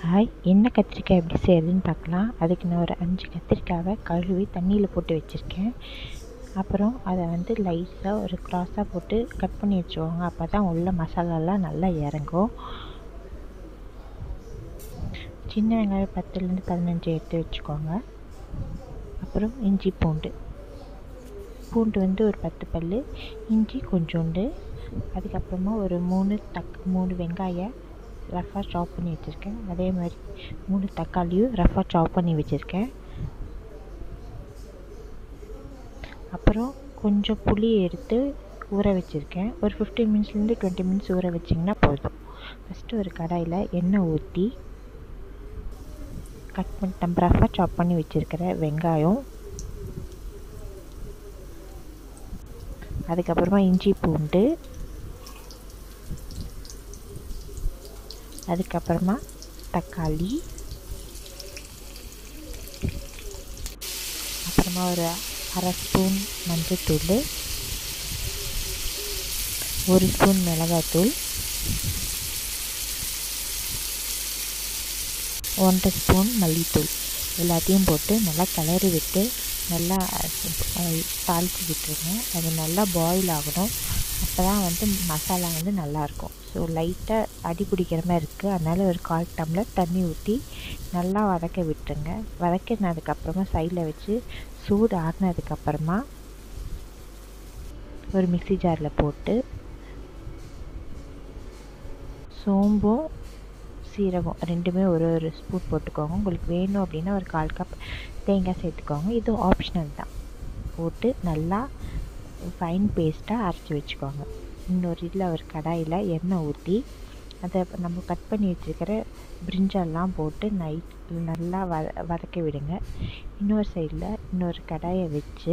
hi எண்ணெய் கத்திரிக்காய் எப்படி செய்கிறதுன்னு பார்க்கலாம் அதுக்கு நான் ஒரு அஞ்சு கத்திரிக்காவை கழுவி தண்ணியில் போட்டு வச்சுருக்கேன் அப்புறம் அதை வந்து லைட்டாக ஒரு க்ராஸாக போட்டு கட் பண்ணி வச்சுக்கோங்க அப்போ தான் உள்ள மசாலாலாம் நல்லா இறங்கும் சின்ன வெங்காயம் பத்துலேருந்து பதினஞ்சு எடுத்து வச்சுக்கோங்க அப்புறம் இஞ்சி பூண்டு பூண்டு வந்து ஒரு பத்து பல் இஞ்சி கொஞ்சோண்டு அதுக்கப்புறமா ஒரு மூணு தக் மூணு வெங்காயம் ரஃபாக சாப் பண்ணி வச்சுருக்கேன் அதே மாதிரி மூணு தக்காளியும் ரஃபாக சாப் பண்ணி வச்சுருக்கேன் அப்புறம் கொஞ்சம் புளி எடுத்து ஊற வச்சுருக்கேன் ஒரு ஃபிஃப்டீன் மினிட்ஸ்லேருந்து டுவெண்ட்டி மினிட்ஸ் ஊற வச்சிங்கன்னா போதும் ஃபஸ்ட்டு ஒரு கடாயில் எண்ணெய் ஊற்றி கட் பண்ணி நம்ம ரஃபாக சாப் பண்ணி வச்சுருக்கிற வெங்காயம் அதுக்கப்புறமா இஞ்சி பூண்டு அதுக்கப்புறமா தக்காளி அப்புறமா ஒரு அரை ஸ்பூன் மஞ்சத்தூள் ஒரு ஸ்பூன் மிளகாத்தூள் ஒன்றரை ஸ்பூன் மல்லித்தூள் எல்லாத்தையும் போட்டு நல்லா கிளறி விட்டு நல்லா தாளித்து விட்டுருங்க அது நல்லா பாயில் ஆகணும் அப்போ தான் வந்து மசாலா வந்து நல்லாயிருக்கும் ஸோ லைட்டாக அடி பிடிக்கிற மாதிரி இருக்குது அதனால் ஒரு கால் டம்ளர் தண்ணி ஊற்றி நல்லா வதக்க விட்டுருங்க வதக்கினதுக்கப்புறமா சைடில் வச்சு சூடு ஆறினதுக்கப்புறமா ஒரு மிக்சி ஜாரில் போட்டு சோம்பும் சீரகம் ரெண்டுமே ஒரு ஒரு ஸ்பூன் போட்டுக்கோங்க உங்களுக்கு வேணும் அப்படின்னா ஒரு கால் கப் தேங்காய் சேர்த்துக்கோங்க இது ஆப்ஷனல் தான் போட்டு நல்லா ஃபைன் பேஸ்ட்டாக அரைச்சி வச்சுக்கோங்க இன்னொரு இதில் ஒரு கடாயில் எண்ணெய் ஊற்றி அதை நம்ம கட் பண்ணி வச்சுருக்கிற பிரிஞ்சால்லாம் போட்டு நைட் நல்லா வத வதக்க விடுங்க இன்னொரு சைடில் இன்னொரு கடாயை வச்சு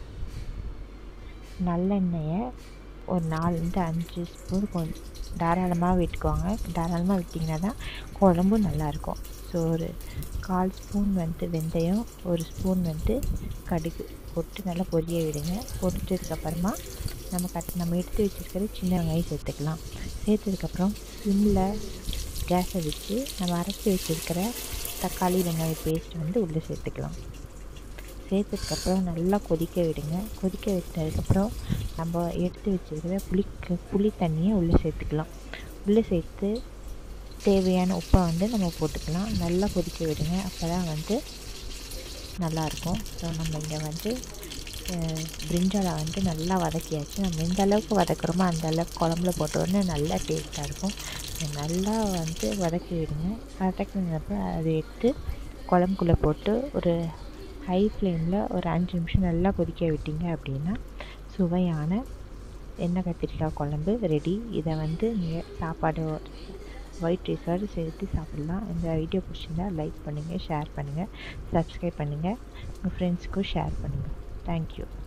நல்லெண்ணெயை ஒரு நாலுலேருந்து அஞ்சு ஸ்பூன் கொஞ்சம் தாராளமாக விட்டுக்கோங்க தாராளமாக விட்டிங்கன்னா தான் குழம்பும் நல்லாயிருக்கும் ஸோ ஒரு கால் ஸ்பூன் வந்து வெந்தயம் ஒரு ஸ்பூன் வந்து கடுகு போட்டு நல்லா பொரிய விடுங்க பொரிச்சதுக்கப்புறமா நம்ம கட் நம்ம எடுத்து வச்சுருக்கிற சின்ன வெங்காயம் சேர்த்துக்கலாம் சேர்த்ததுக்கப்புறம் சிம்மில் கேஸை வச்சு நம்ம அரைச்சி வச்சுருக்கிற தக்காளி வெங்காய பேஸ்ட் வந்து உள்ளே சேர்த்துக்கலாம் சேர்த்ததுக்கப்புறம் நல்லா கொதிக்க விடுங்க கொதிக்க விட்டதுக்கப்புறம் நம்ம எடுத்து வச்சுருக்கிற புளி புளி தண்ணியை உள்ளே சேர்த்துக்கலாம் உள்ளே சேர்த்து தேவையான உப்பை வந்து நம்ம போட்டுக்கலாம் நல்லா கொதிக்க விடுங்க அப்போ தான் வந்து நல்லாயிருக்கும் ஸோ நம்ம இங்கே வந்து பிரிஞ்சாலை வந்து நல்லா வதக்கியாச்சு நம்ம எந்த அளவுக்கு வதக்குறோமோ அந்த அளவுக்கு குழம்புல போட்டோடனே நல்லா டேஸ்ட்டாக இருக்கும் நல்லா வந்து வதக்கி விடுங்க வதக்கினப்போ அதை எடுத்து குழம்புக்குள்ளே போட்டு ஒரு ஹை ஃப்ளேமில் ஒரு அஞ்சு நிமிஷம் நல்லா கொதிக்க விட்டீங்க அப்படின்னா சுவையான எண்ணெய் கத்திரிக்காய் குழம்பு ரெடி இதை வந்து நீங்கள் சாப்பாடு ஒயிட் ரைஸோடு சேர்த்து சாப்பிட்லாம் இந்த வீடியோ பிடிச்சிருந்தா லைக் பண்ணுங்கள் ஷேர் பண்ணுங்கள் சப்ஸ்கிரைப் பண்ணுங்கள் உங்கள் ஃப்ரெண்ட்ஸ்க்கும் ஷேர் பண்ணுங்கள் தேங்க்யூ